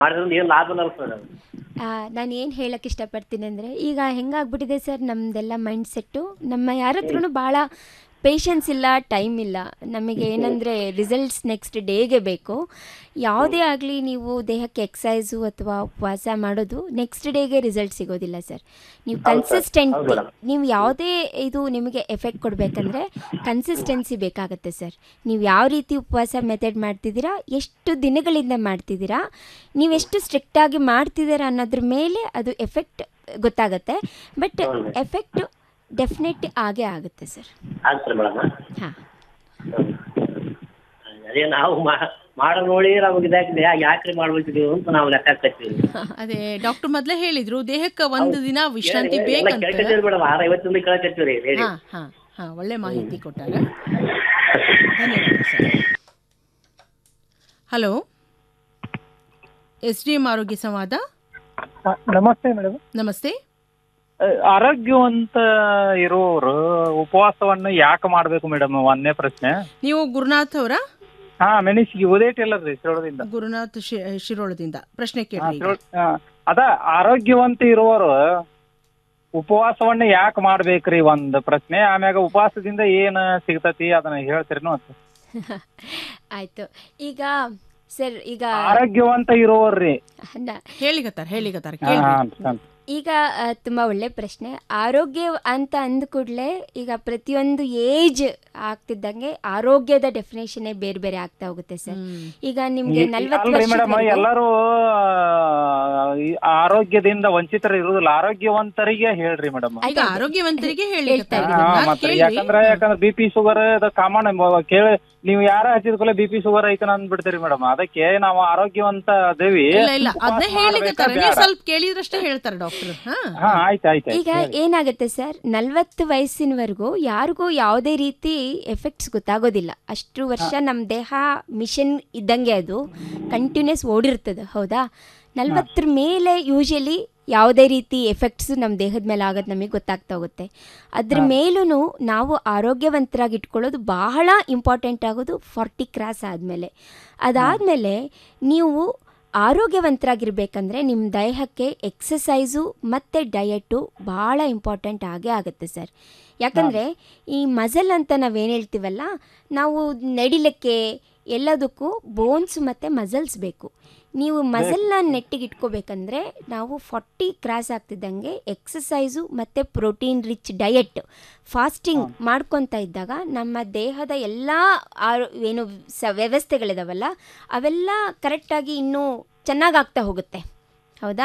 ಮಾಡಿದ್ರಿಂದ ಏನು ಲಾಭ ಇಲ್ಲ ಸರ್ ನಾನು ಏನು ಹೇಳಕ್ಕೆ ಇಷ್ಟಪಡ್ತೀನಿ ಅಂದರೆ ಈಗ ಹೆಂಗಾಗ್ಬಿಟ್ಟಿದೆ ಸರ್ ನಮ್ಮದೆಲ್ಲ ಮೈಂಡ್ ಸೆಟ್ಟು ನಮ್ಮ ಯಾರ ಹತ್ರನೂ ಭಾಳ ಪೇಷನ್ಸ್ ಇಲ್ಲ ಟೈಮ್ ಇಲ್ಲ ನಮಗೆ ಏನಂದರೆ ರಿಸಲ್ಟ್ಸ್ ನೆಕ್ಸ್ಟ್ ಡೇಗೆ ಬೇಕು ಯಾವುದೇ ಆಗಲಿ ನೀವು ದೇಹಕ್ಕೆ ಎಕ್ಸಸೈಸು ಅಥವಾ ಉಪವಾಸ ಮಾಡೋದು ನೆಕ್ಸ್ಟ್ ಡೇಗೆ ರಿಸಲ್ಟ್ ಸಿಗೋದಿಲ್ಲ ಸರ್ ನೀವು ಹೌದು ಸರ್. ಕನ್ಸಿಸ್ಟೆಂಟ್ ಹೌದು ಮೇಡಮ್. ನೀವು ಯಾವುದೇ ಇದು ನಿಮಗೆ ಎಫೆಕ್ಟ್ ಕೊಡಬೇಕಂದ್ರೆ ಕನ್ಸಿಸ್ಟೆನ್ಸಿ ಬೇಕಾಗುತ್ತೆ ಸರ್ ನೀವು ಯಾವ ರೀತಿ ಉಪವಾಸ ಮೆಥಡ್ ಮಾಡ್ತಿದ್ದೀರಾ ಎಷ್ಟು ದಿನಗಳಿಂದ ಮಾಡ್ತಿದ್ದೀರಾ ನೀವು ಎಷ್ಟು ಸ್ಟ್ರಿಕ್ಟಾಗಿ ಮಾಡ್ತಿದ್ದೀರಾ ಅನ್ನೋದ್ರ ಮೇಲೆ ಅದು ಎಫೆಕ್ಟ್ ಗೊತ್ತಾಗುತ್ತೆ ಬಟ್ ಹೌದು. ಎಫೆಕ್ಟ್ ಡೆಫಿನೆಟ್ ಆಗೇ ಆಗುತ್ತೆ ಸರ್ ಆಗ್ತಾರೆ ಮೇಡಮ್ ಹಾಂ ಅದೇ ನಾವು ಮಾ- ಮಾಡೋ ನೋಡಿ ನಮಗೆ ಇದಾಗಿದೆ ಯಾಕ್ರಿ ಮಾಡ್ಬೇಕಿದೀವಿ ಅಂತ ನಾವು ಲೆಕ್ಕ ಹಾಕತ್ತೀವಿ ಅದೇ ಡಾಕ್ಟರ್ ಮೊದಲೇ ಹೇಳಿದ್ರು ದೇಹಕ್ಕೆ ಒಂದು ದಿನ ವಿಶ್ರಾಂತಿ ಬೇಕಂತ ಕೇಳ್ಕತ್ತೀವಿ ಮೇಡಮ್ ಆರು ಐವತ್ತೊಂದು ಕೇಳಕತ್ತೀವಿ ರೀ ಹೇಳಿ ಹಾ ಹಾ ಹಾ ಒಳ್ಳೆ ಮಾಹಿತಿ ಕೊಟ್ಟಾರ ಧನ್ಯವಾದ sir hello S D M ಆರೋಗ್ಯ ಸಂವಾದ ನಮಸ್ತೆ ಮೇಡಮ್ ನಮಸ್ತೆ ಆರೋಗ್ಯವಂತ ಇರೋರು ಉಪವಾಸವನ್ನ ಯಾಕೆ ಮಾಡ್ಬೇಕು ಮೇಡಮ್ ಒಂದನೇ ಪ್ರಶ್ನೆ ನೀವು ಗುರುನಾಥ್ ಅವರ ಹಾ ಮೆಣಸಿಗೆ ಉದೇಟ್ ಇಲ್ಲದ್ರಿ ಶಿರೋಳದಿಂದ ಗುರುನಾಥ್ ಶಿ- ಶಿರೋಳದಿಂದ ಪ್ರಶ್ನೆ ಹಾ, ಕೇಳ್ರಿ ಈಗ. ಶಿರೋಳ್- ಹಾ. ಅದ ಆರೋಗ್ಯವಂತ ಇರೋರು ಉಪವಾಸವನ್ನ ಯಾಕೆ ಮಾಡ್ಬೇಕ್ರಿ ಒಂದ್ ಪ್ರಶ್ನೆ ಆಮ್ಯಾಗ ಉಪವಾಸದಿಂದ ಏನ್ ಸಿಗ್ತತಿ ಅದನ್ನ ಹೇಳ್ತೀರೇನು ಅಂತ ಆಯಿತು ಈಗ ಸರ್ ಈಗ ಆರೋಗ್ಯವಂತ ಇರೋರ್ರಿ ನ- ಹೇಳಿಗತ್ತಾರ ಹೇಳಿಗತ್ತಾರ ಹಾ, ಕೇಳ್ರಿ ಹಾ, ಹಾ. ಈಗ ಆ, ತುಂಬಾ ಒಳ್ಳೆ ಪ್ರಶ್ನೆ ಆರೋಗ್ಯ ಅಂತ ಅಂದ ಕೂಡಲೇ ಈಗ ಪ್ರತಿಯೊಂದು ಏಜ್ ಆಗ್ತಿದ್ದಂಗೆ ಆರೋಗ್ಯದ ಡೆಫಿನೇಷನ್ನೇ ಬೇರೆ ಬೇರೆ ಆಗ್ತಾ ಹೋಗುತ್ತೆ ಸರ್ ಈಗ ನಿಮ್ಗೆ ನಲ್ವತ್ತು ಅಲ್ರಿ ಮೇಡಮ್ ವರ್ಷ ಎಲ್ಲರೂ ಆ, ಈ ಆರೋಗ್ಯದಿಂದ ವಂಚಿತರು ಇರುದಿಲ್ಲ ಆರೋಗ್ಯವಂತರಿಗೆ ಹೇಳ್ರಿ ಮೇಡಮ್ ಈಗ ಆರೋಗ್ಯವಂತರಿಗೆ ಹೇಳ್ತಾ ಹೇಳಿಗತ್ತಾರ ಇದ್ದೀನಿ. ಹಾ, ಮಾತ್ ಮತ್ತೆ ಕೇಳ್ರಿ ಯಾಕಂದ್ರೆ ಯಾಕಂದ್ರೆ ಬಿ ಪಿ ಶುಗರ್ ಕಾಮನ್ ಕೇಳಿ ನೀವು ಯಾರ ಹಚ್ಚಿದ ಕೂಡಲೇ ಬಿ ಪಿ ಶುಗರ್ ಐತನ ಅಂದ್ಬಿಡ್ತೀರಿ ಮೇಡಮ್ ಅದಕ್ಕೆ ನಾವು ಆರೋಗ್ಯವಂತ ಅದೇವಿ ಇಲ್ಲ ಇಲ್ಲ ಉಪವಾಸ ಅದನ್ನೇ ಮಾಡ್ಬೇಕಾ ಹೇಳಿಗತ್ತಾರ ನೀವು ಬ್ಯಾಡ? ಸ್ವಲ್ಪ ಕೇಳಿದ್ರಷ್ಟೇ ಹೇಳ್ತಾರೆ ಡಾಕ್ಟರ್ ಹಾ ಹಾ ಆಯ್ತು ಆಯ್ತು ಈಗ ಏನಾಗುತ್ತೆ ಸರ್ ನಲ್ವತ್ತು ವಯಸ್ಸಿನವರೆಗೂ ಯಾರಿಗೂ ಯಾವುದೇ ರೀತಿ ಎಫೆಕ್ಟ್ಸ್ ಗೊತ್ತಾಗೋದಿಲ್ಲ ಅಷ್ಟು ವರ್ಷ ನಮ್ಮ ದೇಹ ಮಿಷನ್ ಇದ್ದಂಗೆ ಅದು ಕಂಟಿನ್ಯೂಸ್ ಓಡಿರ್ತದೆ ಹೌದಾ ನಲ್ವತ್ತರ ಮೇಲೆ ಯೂಶಲಿ ಯಾವುದೇ ರೀತಿ ಎಫೆಕ್ಟ್ಸ್ ನಮ್ಮ ದೇಹದ ಮೇಲೆ ಆಗೋದು ನಮಗೆ ಗೊತ್ತಾಗ್ತಾ ಹೋಗುತ್ತೆ ಅದ್ರ ಮೇಲೂ ನಾವು ಆರೋಗ್ಯವಂತರಾಗಿ ಇಟ್ಕೊಳ್ಳೋದು ಬಹಳ ಇಂಪಾರ್ಟೆಂಟ್ ಆಗೋದು ಫಾರ್ಟಿ ಕ್ರಾಸ್ ಆದಮೇಲೆ ಅದಾದಮೇಲೆ ನೀವು ಆರೋಗ್ಯವಂತರಾಗಿರ್ಬೇಕಂದ್ರೆ ನಿಮ್ಮ ದೇಹಕ್ಕೆ ಎಕ್ಸಸೈಸು ಮತ್ತು ಡಯಟು ಭಾಳ ಇಂಪಾರ್ಟೆಂಟ್ ಆಗೇ ಆಗುತ್ತೆ ಸರ್ ಯಾಕಂದರೆ ಈ ಮಸಲ್ ಅಂತ ನಾವೇನು ಹೇಳ್ತೀವಲ್ಲ ನಾವು ನಡಿಲಿಕ್ಕೆ ಎಲ್ಲದಕ್ಕೂ ಬೋನ್ಸ್ ಮತ್ತು ಮಸಲ್ಸ್ ಬೇಕು ನೀವು ಮಸಲ್ನ ನೆಟ್ಟಿಗೆ ಇಟ್ಕೋಬೇಕಂದ್ರೆ ನಾವು ಫಾರ್ಟಿ ಕ್ರಾಸ್ ಆಗ್ತಿದ್ದಂಗೆ ಎಕ್ಸಸೈಸು ಮತ್ತು ಪ್ರೋಟೀನ್ ರಿಚ್ ಡಯಟ್ ಫಾಸ್ಟಿಂಗ್ ಮಾಡ್ಕೊತಾ ಇದ್ದಾಗ ನಮ್ಮ ದೇಹದ ಎಲ್ಲ ಆರೋ ಏನು ಸ ವ್ಯವಸ್ಥೆಗಳಿದಾವಲ್ಲ ಅವೆಲ್ಲ ಕರೆಕ್ಟಾಗಿ ಇನ್ನೂ ಚೆನ್ನಾಗಾಗ್ತಾ ಹೋಗುತ್ತೆ ಹೌದಾ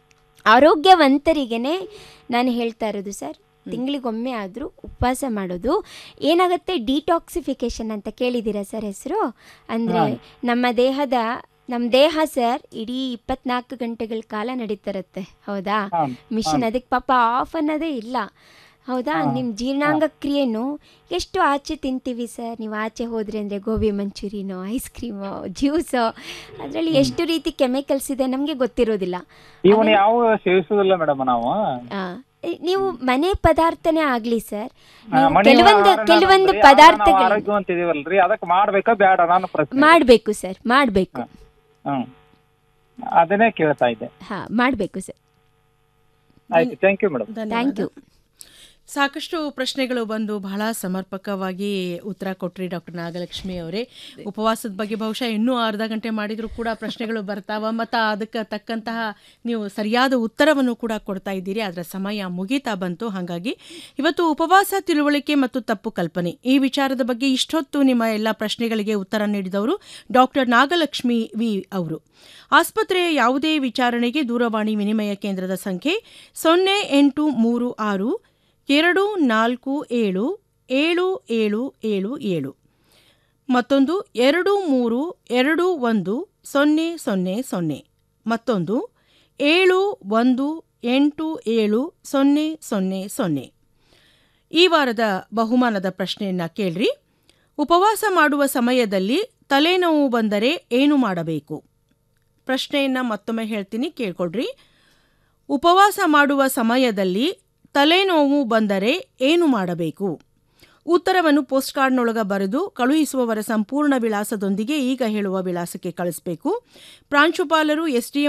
ಆರೋಗ್ಯವಂತರಿಗೇ ನಾನು ಹೇಳ್ತಾ ಇರೋದು ಸರ್ ತಿಂಗಳಿಗೊಮ್ಮೆ ಆದರೂ ಉಪವಾಸ ಮಾಡೋದು ಏನಾಗುತ್ತೆ ಡಿಟಾಕ್ಸಿಫಿಕೇಶನ್ ಅಂತ ಕೇಳಿದ್ದೀರಾ ಸರ್ ಹೆಸರು ಅಂದರೆ ನಮ್ಮ ದೇಹದ ನಮ್ಮ ದೇಹ ಸರ್ ಇಡೀ ಇಪ್ಪತ್ನಾಲ್ಕು ಗಂಟೆಗಳ ಕಾಲ ನಡೀತಿರುತ್ತೆ ಹೌದಾ ಹಾ, ಮಿಷನ್ ಅದಕ್ಕೆ ಪಾಪ ಆಫ್ ಅನ್ನೋದೇ ಇಲ್ಲ ಹೌದಾ ನಿಮ್ಮ ಜೀರ್ಣಾಂಗ ಕ್ರಿಯೆನೂ ಎಷ್ಟು ಆಚೆ ತಿಂತೀವಿ ಸರ್ ನೀವು ಆಚೆ ಹೋದ್ರೆ ಅಂದರೆ ಗೋಬಿ ಮಂಚೂರಿನೋ ಐಸ್ ಕ್ರೀಮೋ ಜ್ಯೂಸೋ ಅದರಲ್ಲಿ ಎಷ್ಟು ರೀತಿ ಕೆಮಿಕಲ್ಸ್ ಇದೆ ನಮಗೆ ಗೊತ್ತಿರೋದಿಲ್ಲ ಇವನ್ ಯಾವ ಸೇವಿಸುದಿಲ್ಲ ಮೇಡಮ್ ನಾವು ಆ, ಎ- ನೀವು ಮನೆ ಪದಾರ್ಥನೇ ಆಗಲಿ ಸರ್ ಆ, ನೀವು ಮನೆ ಕೆಲವೊಂದು ಆಹಾರನ ಕೆಲವೊಂದು ಅಂದ್ರೆ ಆಗ ನಾವು ಪದಾರ್ಥಗಳು ಆರೋಗ್ಯವಂತ ಇದೀವಲ್ರಿ ಅದಕ್ಕೆ ಮಾಡ್ಬೇಕಾ ಬೇಡ ನಾನು ಪ್ರಶ್ನೆ ಮಾಡಬೇಕು ಸರ್ ಮಾಡಬೇಕು ಹ್ಮ್ ಅದನ್ನೇ ಕೇಳ್ತಾ ಇದ್ದೆ ಹಾಂ ಮಾಡಬೇಕು ಸರ್ ಆಯ್ತು thank you madam thank you ಸಾಕಷ್ಟು ಪ್ರಶ್ನೆಗಳು ಬಂದು ಬಹಳ ಸಮರ್ಪಕವಾಗಿ ಉತ್ತರ ಕೊಟ್ರಿ ಡಾಕ್ಟರ್ ನಾಗಲಕ್ಷ್ಮಿ ಅವರೇ ಉಪವಾಸದ ಬಗ್ಗೆ ಬಹುಶಃ ಇನ್ನೂ ಅರ್ಧ ಗಂಟೆ ಮಾಡಿದರೂ ಕೂಡ ಪ್ರಶ್ನೆಗಳು ಬರ್ತಾವ ಮತ್ತು ಅದಕ್ಕೆ ತಕ್ಕಂತಹ ನೀವು ಸರಿಯಾದ ಉತ್ತರವನ್ನು ಕೂಡ ಕೊಡ್ತಾ ಇದ್ದೀರಿ ಅದರ ಸಮಯ ಮುಗೀತಾ ಬಂತು ಹಾಗಾಗಿ ಇವತ್ತು ಉಪವಾಸ ತಿಳುವಳಿಕೆ ಮತ್ತು ತಪ್ಪು ಕಲ್ಪನೆ ಈ ವಿಚಾರದ ಬಗ್ಗೆ ಇಷ್ಟೊತ್ತು ನಿಮ್ಮ ಎಲ್ಲ ಪ್ರಶ್ನೆಗಳಿಗೆ ಉತ್ತರ ನೀಡಿದವರು ಡಾಕ್ಟರ್ ನಾಗಲಕ್ಷ್ಮಿ ವಿ ಅವರು ಆಸ್ಪತ್ರೆಯ ಯಾವುದೇ ವಿಚಾರಣೆಗೆ ದೂರವಾಣಿ ವಿನಿಮಯ ಕೇಂದ್ರದ ಸಂಖ್ಯೆ ಸೊನ್ನೆ ಎಂಟು ಮೂರು ಆರು ಎರಡು ನಾಲ್ಕು ಏಳು ಏಳು ಏಳು ಏಳು ಏಳು ಮತ್ತೊಂದು ಎರಡು ಮೂರು ಎರಡು ಒಂದು ಸೊನ್ನೆ ಸೊನ್ನೆ ಸೊನ್ನೆ ಮತ್ತೊಂದು ಏಳು ಒಂದು ಎಂಟು ಏಳು ಸೊನ್ನೆ ಸೊನ್ನೆ ಸೊನ್ನೆ ಈ ವಾರದ ಬಹುಮಾನದ ಪ್ರಶ್ನೆಯನ್ನ ಕೇಳ್ರಿ ಉಪವಾಸ ಮಾಡುವ ಸಮಯದಲ್ಲಿ ತಲೆನೋವು ಬಂದರೆ ಏನು ಮಾಡಬೇಕು ಪ್ರಶ್ನೆಯನ್ನ ಮತ್ತೊಮ್ಮೆ ಹೇಳ್ತೀನಿ ಕೇಳ್ಕೊಳ್ರಿ ಉಪವಾಸ ಮಾಡುವ ಸಮಯದಲ್ಲಿ ತಲೆನೋವು ಬಂದರೆ ಏನು ಮಾಡಬೇಕು ಉತ್ತರವನ್ನು ಪೋಸ್ಟ್ ಕಾರ್ಡ್ನೊಳಗ ಬರೆದು ಕಳುಹಿಸುವವರ ಸಂಪೂರ್ಣ ವಿಳಾಸದೊಂದಿಗೆ ಈಗ ಹೇಳುವ ವಿಳಾಸಕ್ಕೆ ಕಳಿಸಬೇಕು ಪ್ರಾಂಶುಪಾಲರು ಎಸ್ಡಿಎಂ